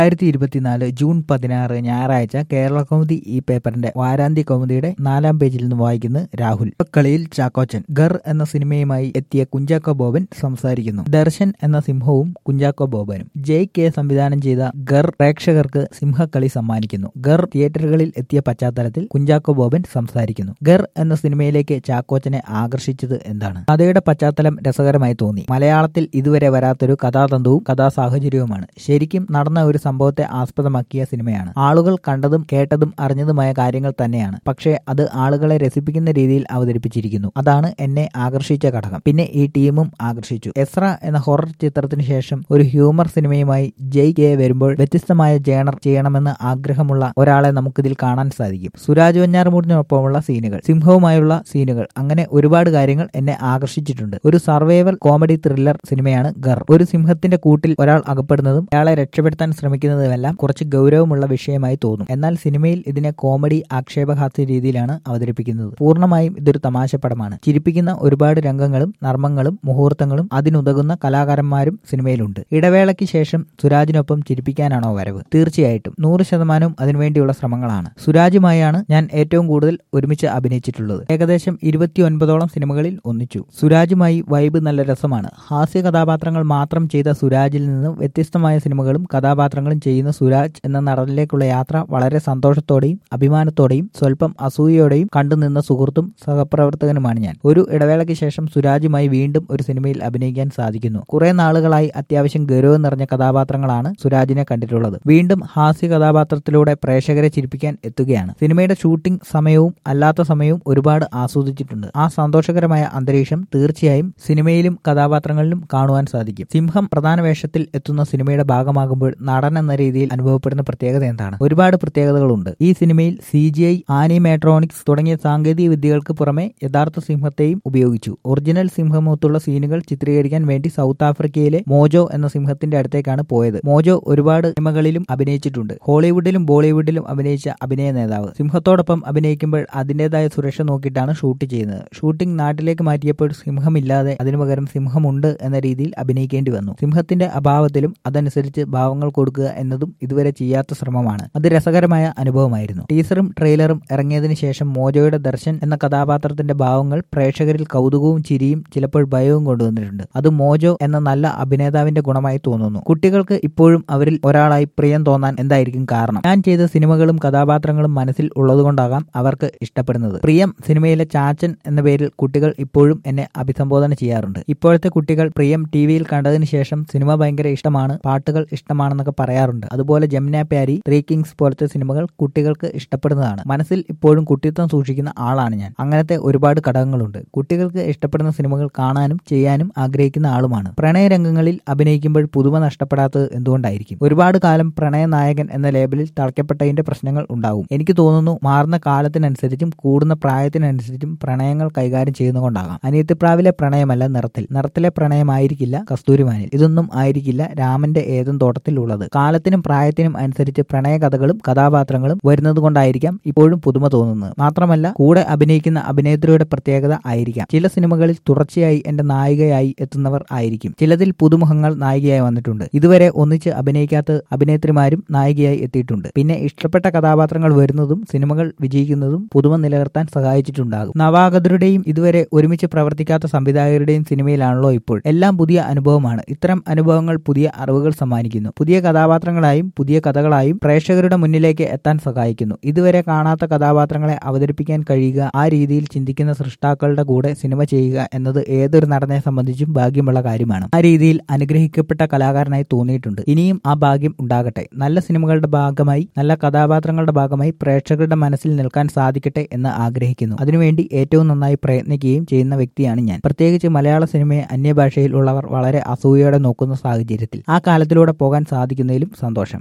രണ്ടായിരത്തി ഇരുപത്തിനാല് ജൂൺ പതിനാറ് ഞായറാഴ്ച കേരള കൗമുദി ഈ പേപ്പറിന്റെ വാരാന്ത്യ കൗമുദിയുടെ നാലാം പേജിൽ നിന്ന് വായിക്കുന്ന രാഹുൽ കളിയിൽ ചാക്കോച്ചൻ ഗർ എന്ന സിനിമയുമായി എത്തിയ കുഞ്ചാക്കോ ബോബൻ സംസാരിക്കുന്നു ദർശൻ എന്ന സിംഹവും കുഞ്ചാക്കോ ബോബനും ജയ് കെ സംവിധാനം ചെയ്ത ഗർ പ്രേക്ഷകർക്ക് സിംഹക്കളി സമ്മാനിക്കുന്നു ഗർ തിയേറ്ററുകളിൽ എത്തിയ പശ്ചാത്തലത്തിൽ കുഞ്ചാക്കോ ബോബൻ സംസാരിക്കുന്നു ഗർ എന്ന സിനിമയിലേക്ക് ചാക്കോച്ചനെ ആകർഷിച്ചത് എന്താണ് കഥയുടെ പശ്ചാത്തലം രസകരമായി തോന്നി മലയാളത്തിൽ ഇതുവരെ വരാത്തൊരു കഥാതന്തുവും കഥാസാഹചര്യവുമാണ് ശരിക്കും നടന്ന ഒരു സംഭവത്തെ ആസ്പദമാക്കിയ സിനിമയാണ് ആളുകൾ കണ്ടതും കേട്ടതും അറിഞ്ഞതുമായ കാര്യങ്ങൾ തന്നെയാണ് പക്ഷേ അത് ആളുകളെ രസിപ്പിക്കുന്ന രീതിയിൽ അവതരിപ്പിച്ചിരിക്കുന്നു അതാണ് എന്നെ ആകർഷിച്ച ഘടകം പിന്നെ ഈ ടീമും ആകർഷിച്ചു എസ്ര എന്ന ഹൊറർ ചിത്രത്തിന് ശേഷം ഒരു ഹ്യൂമർ സിനിമയുമായി ജയ് കെ വരുമ്പോൾ വ്യത്യസ്തമായ ജേണർ ചെയ്യണമെന്ന് ആഗ്രഹമുള്ള ഒരാളെ നമുക്കിതിൽ കാണാൻ സാധിക്കും സുരാജ് വഞ്ഞാറമൂടിനൊപ്പമുള്ള സീനുകൾ സിംഹവുമായുള്ള സീനുകൾ അങ്ങനെ ഒരുപാട് കാര്യങ്ങൾ എന്നെ ആകർഷിച്ചിട്ടുണ്ട് ഒരു സർവൈവൽ കോമഡി ത്രില്ലർ സിനിമയാണ് ഗർ ഒരു സിംഹത്തിന്റെ കൂട്ടിൽ ഒരാൾ അകപ്പെടുന്നതും അയാളെ രക്ഷപ്പെടുത്താൻ ശ്രമിക്കുന്നതുമെല്ലാം കുറച്ച് ഗൗരവമുള്ള വിഷയമായി തോന്നും എന്നാൽ സിനിമയിൽ ഇതിനെ കോമഡി ആക്ഷേപഹാസ്യ രീതിയിലാണ് അവതരിപ്പിക്കുന്നത് പൂർണ്ണമായും ഇതൊരു തമാശപ്പടമാണ് ചിരിപ്പിക്കുന്ന ഒരുപാട് രംഗങ്ങളും നർമ്മങ്ങളും മുഹൂർത്തങ്ങളും അതിനുതകുന്ന കലാകാരന്മാരും സിനിമയിലുണ്ട് ഇടവേളയ്ക്ക് ശേഷം സുരാജിനൊപ്പം ചിരിപ്പിക്കാനാണോ വരവ് തീർച്ചയായിട്ടും നൂറ് ശതമാനവും അതിനുവേണ്ടിയുള്ള ശ്രമങ്ങളാണ് സുരാജുമായാണ് ഞാൻ ഏറ്റവും കൂടുതൽ ഒരുമിച്ച് അഭിനയിച്ചിട്ടുള്ളത് ഏകദേശം ഇരുപത്തിയൊൻപതോളം സിനിമകളിൽ ഒന്നിച്ചു സുരാജുമായി വൈബ് നല്ല രസമാണ് ഹാസ്യ കഥാപാത്രങ്ങൾ മാത്രം ചെയ്ത സുരാജിൽ നിന്ന് വ്യത്യസ്തമായ സിനിമകളും കഥാപാത്രങ്ങളും ചെയ്യുന്ന സുരാജ് എന്ന നടനിലേക്കുള്ള യാത്ര വളരെ സന്തോഷത്തോടെയും അഭിമാനത്തോടെയും സ്വല്പം അസൂയയോടെയും കണ്ടുനിന്ന സുഹൃത്തും സഹപ്രവർത്തകനുമാണ് ഞാൻ ഒരു ഇടവേളയ്ക്ക് ശേഷം സുരാജുമായി വീണ്ടും ഒരു സിനിമയിൽ അഭിനയിക്കാൻ സാധിക്കുന്നു കുറെ നാളുകളായി അത്യാവശ്യം ഗൗരവം നിറഞ്ഞ കഥാപാത്രങ്ങളാണ് സുരാജിനെ കണ്ടിട്ടുള്ളത് വീണ്ടും ഹാസ്യ കഥാപാത്രത്തിലൂടെ പ്രേക്ഷകരെ ചിരിപ്പിക്കാൻ എത്തുകയാണ് സിനിമയുടെ ഷൂട്ടിംഗ് സമയവും അല്ലാത്ത സമയവും ഒരുപാട് ആസ്വദിച്ചിട്ടുണ്ട് ആ സന്തോഷകരമായ അന്തരീക്ഷം തീർച്ചയായും സിനിമയിലും കഥാപാത്രങ്ങളിലും കാണുവാൻ സാധിക്കും സിംഹം പ്രധാന വേഷത്തിൽ എത്തുന്ന സിനിമയുടെ ഭാഗമാകുമ്പോൾ നടൻ എന്ന രീതിയിൽ അനുഭവപ്പെടുന്ന പ്രത്യേകത എന്താണ് ഒരുപാട് പ്രത്യേകതകളുണ്ട് ഈ സിനിമയിൽ സി ജി ഐ ആനിമേട്രോണിക്സ് തുടങ്ങിയ സാങ്കേതിക വിദ്യകൾക്ക് പുറമെ യഥാർത്ഥ സിംഹത്തെയും ഉപയോഗിച്ചു ഒറിജിനൽ സിംഹമൊത്തുള്ള സീനുകൾ ചിത്രീകരിക്കാൻ വേണ്ടി സൗത്ത് ആഫ്രിക്കയിലെ മോജോ എന്ന സിംഹത്തിന്റെ അടുത്തേക്കാണ് പോയത് മോജോ ഒരുപാട് സിനിമകളിലും അഭിനയിച്ചിട്ടുണ്ട് ഹോളിവുഡിലും ബോളിവുഡിലും അഭിനയിച്ച അഭിനയ നേതാവ് സിംഹത്തോടൊപ്പം അഭിനയിക്കുമ്പോൾ അതിന്റേതായ സുരക്ഷ നോക്കിയിട്ടാണ് ഷൂട്ട് ചെയ്യുന്നത് ഷൂട്ടിംഗ് നാട്ടിലേക്ക് മാറ്റിയപ്പോൾ സിംഹമില്ലാതെ അതിനു പകരം സിംഹമുണ്ട് എന്ന രീതിയിൽ അഭിനയിക്കേണ്ടി വന്നു സിംഹത്തിന്റെ അഭാവത്തിലും അതനുസരിച്ച് ഭാവങ്ങൾ കൊടുക്കുക എന്നതും ഇതുവരെ ചെയ്യാത്ത ശ്രമമാണ് അത് രസകരമായ അനുഭവമായിരുന്നു ടീസറും ട്രെയിലറും ഇറങ്ങിയതിനു ശേഷം മോജോയുടെ ദർശൻ എന്ന കഥാപാത്രത്തിന്റെ ഭാവങ്ങൾ പ്രേക്ഷകരിൽ കൗതുകവും ചിരിയും ചിലപ്പോൾ ഭയവും കൊണ്ടുവന്നിട്ടുണ്ട് അത് മോജോ എന്ന നല്ല അഭിനേതാവിന്റെ ഗുണമായി തോന്നുന്നു കുട്ടികൾക്ക് ഇപ്പോഴും അവരിൽ ഒരാളായി പ്രിയം തോന്നാൻ എന്തായിരിക്കും കാരണം ഞാൻ ചെയ്ത സിനിമകളും കഥാപാത്രങ്ങളും മനസ്സിൽ ഉള്ളതുകൊണ്ടാകാം അവർക്ക് ഇഷ്ടപ്പെടുന്നത് പ്രിയം സിനിമയിലെ ചാച്ചൻ എന്ന പേരിൽ കുട്ടികൾ ഇപ്പോഴും എന്നെ അഭിസംബോധന ചെയ്യാറുണ്ട് ഇപ്പോഴത്തെ കുട്ടികൾ പ്രിയം ടി വിയിൽ കണ്ടതിന് ശേഷം സിനിമ ഭയങ്കര ഇഷ്ടമാണ് പാട്ടുകൾ ഇഷ്ടമാണെന്നൊക്കെ പറയാറുണ്ട് അതുപോലെ ജമുന പ്യാരി ത്രീ കിങ്സ് പോലത്തെ സിനിമകൾ കുട്ടികൾക്ക് ഇഷ്ടപ്പെടുന്നതാണ് മനസ്സിൽ ഇപ്പോഴും കുട്ടിത്വം സൂക്ഷിക്കുന്ന ആളാണ് ഞാൻ അങ്ങനത്തെ ഒരുപാട് ഘടകങ്ങളുണ്ട് കുട്ടികൾക്ക് ഇഷ്ടപ്പെടുന്ന സിനിമകൾ കാണാനും ചെയ്യാനും ആഗ്രഹിക്കുന്ന ആളുമാണ് പ്രണയരംഗങ്ങളിൽ അഭിനയിക്കുമ്പോൾ പുതുമ നഷ്ടപ്പെടാത്തത് എന്തുകൊണ്ടായിരിക്കും ഒരുപാട് കാലം പ്രണയ നായകൻ എന്ന ലേബലിൽ തളയ്ക്കപ്പെട്ടതിന്റെ പ്രശ്നങ്ങൾ ഉണ്ടാവും എനിക്ക് തോന്നുന്നു മാറുന്ന കാലത്തിനനുസരിച്ചും കൂടുന്ന പ്രായത്തിനനുസരിച്ചും പ്രണയങ്ങൾ കൈകാര്യം ചെയ്യുന്നതുകൊണ്ടാകാം അനിയത്തിപ്രാവിലെ പ്രണയമല്ല നിറത്തിൽ നിറത്തിലെ പ്രണയമായിരിക്കില്ല കസ്തൂരിമാനിൽ ഇതൊന്നും ആയിരിക്കില്ല രാമന്റെ ഏതും തോട്ടത്തിൽ ഉള്ളത് കാലത്തിനും പ്രായത്തിനും അനുസരിച്ച് പ്രണയ കഥകളും കഥാപാത്രങ്ങളും വരുന്നത് കൊണ്ടായിരിക്കാം ഇപ്പോഴും പുതുമ തോന്നുന്നത് മാത്രമല്ല കൂടെ അഭിനയിക്കുന്ന അഭിനേത്രിയുടെ പ്രത്യേകത ആയിരിക്കാം ചില സിനിമകളിൽ തുടർച്ചയായി എന്റെ നായികയായി എത്തുന്നവർ ആയിരിക്കും ചിലതിൽ പുതുമുഖങ്ങൾ നായികയായി വന്നിട്ടുണ്ട് ഇതുവരെ ഒന്നിച്ച് അഭിനയിക്കാത്ത അഭിനേത്രിമാരും നായികയായി എത്തിയിട്ടുണ്ട് പിന്നെ ഇഷ്ടപ്പെട്ട കഥാപാത്രങ്ങൾ വരുന്നതും സിനിമകൾ വിജയിക്കുന്നതും പുതുമ നിലനിർത്താൻ സഹായിച്ചിട്ടുണ്ടാകും നവാഗതരുടെയും ഇതുവരെ ഒരുമിച്ച് പ്രവർത്തിക്കാത്ത സംവിധായകരുടെയും സിനിമയിലാണല്ലോ ഇപ്പോൾ എല്ലാം പുതിയ അനുഭവമാണ് ഇത്തരം അനുഭവങ്ങൾ പുതിയ അറിവുകൾ സമ്മാനിക്കുന്നു പുതിയ കഥാപാത്രങ്ങളായും പുതിയ കഥകളായും പ്രേക്ഷകരുടെ മുന്നിലേക്ക് എത്താൻ സഹായിക്കുന്നു ഇതുവരെ കാണാത്ത കഥാപാത്രങ്ങളെ അവതരിപ്പിക്കാൻ കഴിയുക ആ രീതിയിൽ ചിന്തിക്കുന്ന സൃഷ്ടാക്കളുടെ കൂടെ സിനിമ ചെയ്യുക എന്നത് ഏതൊരു നടനെ സംബന്ധിച്ചും ഭാഗ്യമുള്ള കാര്യമാണ് ആ രീതിയിൽ അനുഗ്രഹിക്കപ്പെട്ട കലാകാരനായി തോന്നിയിട്ടുണ്ട് ഇനിയും ആ ഭാഗ്യം ഉണ്ടാകട്ടെ നല്ല സിനിമകളുടെ ഭാഗമായി നല്ല കഥാപാത്രങ്ങളുടെ ഭാഗമായി പ്രേക്ഷകരുടെ മനസ്സിൽ നിൽക്കാൻ സാധിക്കട്ടെ എന്ന് ആഗ്രഹിക്കുന്നു അതിനുവേണ്ടി ഏറ്റവും നന്നായി പ്രയത്നിക്കുകയും ചെയ്യുന്ന വ്യക്തിയാണ് ഞാൻ പ്രത്യേകിച്ച് മലയാള സിനിമയെ അന്യഭാഷയിൽ ഉള്ളവർ വളരെ അസൂയയോടെ നോക്കുന്ന സാഹചര്യത്തിൽ ആ കാലത്തിലൂടെ പോകാൻ സാധിക്കുന്നതിലും സന്തോഷം